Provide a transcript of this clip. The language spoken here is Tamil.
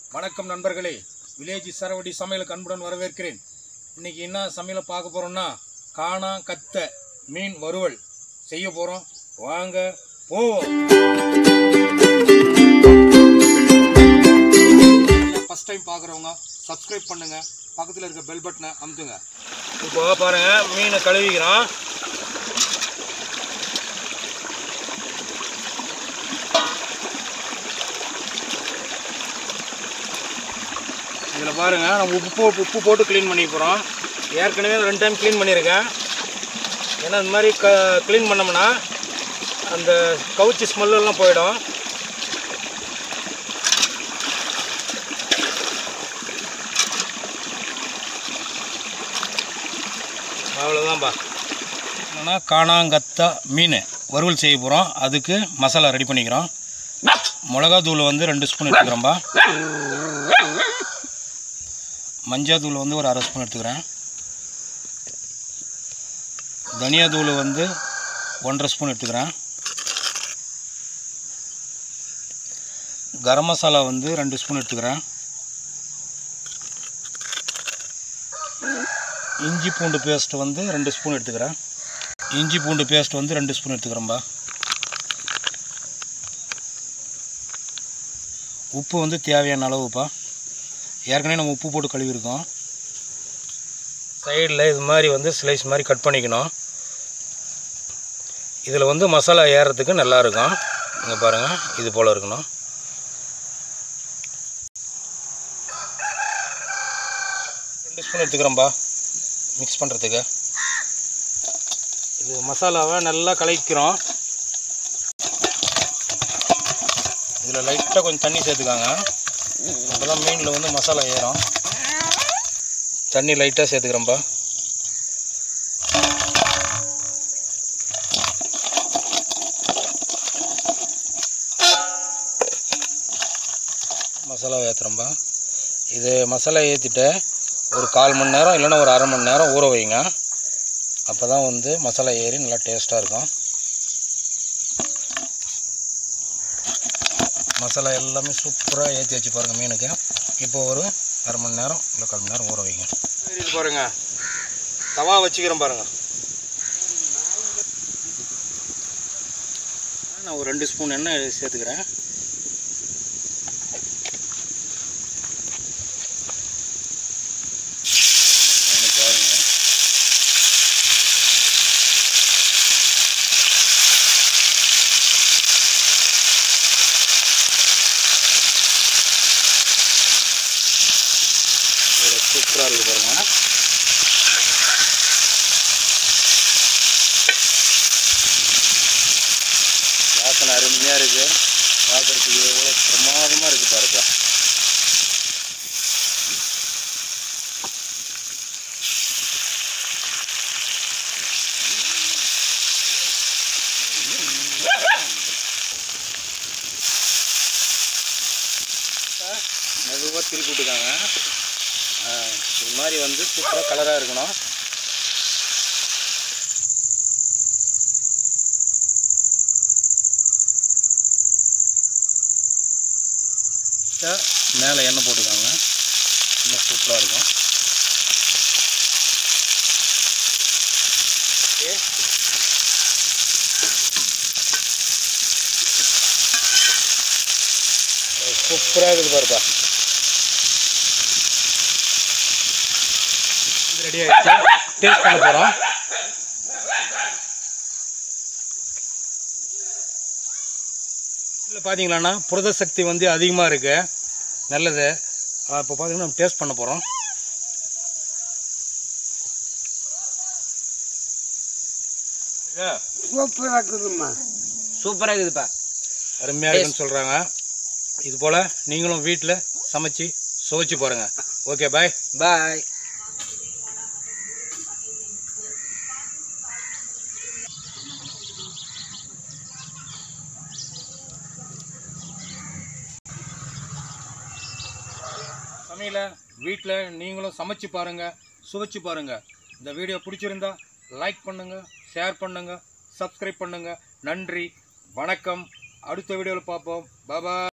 வணக்கம் நண்பர்களே வில்லேஜ் சரவடி சமையலுக்கு அன்புடன் வரவேற்கிறேன் இன்னைக்கு என்ன சமையலை பார்க்க போறோம்னா காணா கத்த மீன் வறுவல் செய்ய போறோம் வாங்க போவோம் ஃபர்ஸ்ட் டைம் பார்க்குறவங்க சப்ஸ்கிரைப் பண்ணுங்க பக்கத்தில் இருக்க பெல் பட்டனை அமுத்துங்க இப்போ பாருங்க மீனை கழுவிக்கிறோம் இதில் பாருங்கள் நம்ம உப்பு போ உப்பு போட்டு க்ளீன் பண்ணி போகிறோம் ஏற்கனவே ரெண்டு டைம் க்ளீன் பண்ணியிருக்கேன் ஏன்னா இந்த மாதிரி க க்ளீன் பண்ணோம்னா அந்த கவுச்சி ஸ்மெல்லாம் போயிடும் அவ்வளோதான்பா என்னன்னா காணாங்கத்தா மீன் வறுவல் செய்ய போகிறோம் அதுக்கு மசாலா ரெடி பண்ணிக்கிறோம் மிளகாத்தூள் வந்து ரெண்டு ஸ்பூன் எடுத்துக்கிறோம்பா மஞ்சாத்தூள் வந்து ஒரு அரை ஸ்பூன் எடுத்துக்கிறேன் தனியாத்தூள் வந்து ஒன்றரை ஸ்பூன் எடுத்துக்கிறேன் கரம் மசாலா வந்து ரெண்டு ஸ்பூன் எடுத்துக்கிறேன் இஞ்சி பூண்டு பேஸ்ட் வந்து ரெண்டு ஸ்பூன் எடுத்துக்கிறேன் இஞ்சி பூண்டு பேஸ்ட் வந்து ரெண்டு ஸ்பூன் எடுத்துக்கிறேன்பா உப்பு வந்து தேவையான அளவுப்பா ஏற்கனவே நம்ம உப்பு போட்டு கழுவிருக்கோம் சைடில் இது மாதிரி வந்து ஸ்லைஸ் மாதிரி கட் பண்ணிக்கணும் இதில் வந்து மசாலா ஏறுறதுக்கு நல்லா இருக்கும் இங்கே பாருங்கள் இது போல் இருக்கணும் ரெண்டு ஸ்பூன் எடுத்துக்கிறோம்பா மிக்ஸ் பண்ணுறதுக்கு இது மசாலாவை நல்லா கலக்கிறோம் இதில் லைட்டாக கொஞ்சம் தண்ணி சேர்த்துக்காங்க அப்போ தான் மீனில் வந்து மசாலா ஏறும் தண்ணி லைட்டாக சேர்த்துக்கிறேன்ப்பா மசாலா ஏற்றுறேன்ப்பா இது மசாலா ஏற்றிட்டு ஒரு கால் மணி நேரம் இல்லைன்னா ஒரு அரை மணி நேரம் ஊற வைங்க அப்போ தான் வந்து மசாலா ஏறி நல்லா டேஸ்ட்டாக இருக்கும் மசாலா எல்லாமே சூப்பராக ஏற்றி வச்சு பாருங்கள் மீனுக்கு இப்போ ஒரு அரை மணி நேரம் இல்லை கால் மணி நேரம் ஊற வைங்க இது பாருங்க தவா வச்சுக்கிறேன் பாருங்க நான் ஒரு ரெண்டு ஸ்பூன் எண்ணெய் சேர்த்துக்கிறேன் இங்க பாருங்க இதில் சூப்பராக இருக்குது பாருங்க வாசனை அருமையாக இருக்குது பார்க்குறதுக்கு எவ்வளோ பிரமாதமாக இருக்குது பாருப்பா மெதுவாக திருப்பி விட்டுக்காங்க ஆ, இது மாதிரி வந்து சூப்பராக கலராக இருக்கணும் மேலே எண்ணெய் போட்டுக்காங்க இன்னும் சூப்பராக இருக்கும் ஓகே சூப்பராக இருக்குது பாருப்பா ரெடி ஆயிடுச்சு டேஸ்ட் பண்ண போகிறோம் இதில் பார்த்தீங்களாண்ணா புரத சக்தி வந்து அதிகமாக இருக்குது நல்லது இப்போ பார்த்தீங்கன்னா நம்ம டேஸ்ட் பண்ண போகிறோம் சூப்பராக இருக்குதும்மா சூப்பராக இருக்குதுப்பா அருமையாக இருக்குன்னு சொல்கிறாங்க இது போல் நீங்களும் வீட்டில் சமைச்சு சுவைச்சு பாருங்கள் ஓகே பாய் பாய் சமையலை வீட்டில் நீங்களும் சமைச்சு பாருங்கள் சுவைச்சு பாருங்கள் இந்த வீடியோ பிடிச்சிருந்தா லைக் பண்ணுங்கள் ஷேர் பண்ணுங்கள் சப்ஸ்கிரைப் பண்ணுங்கள் நன்றி வணக்கம் அடுத்த வீடியோவில் பார்ப்போம் பாபா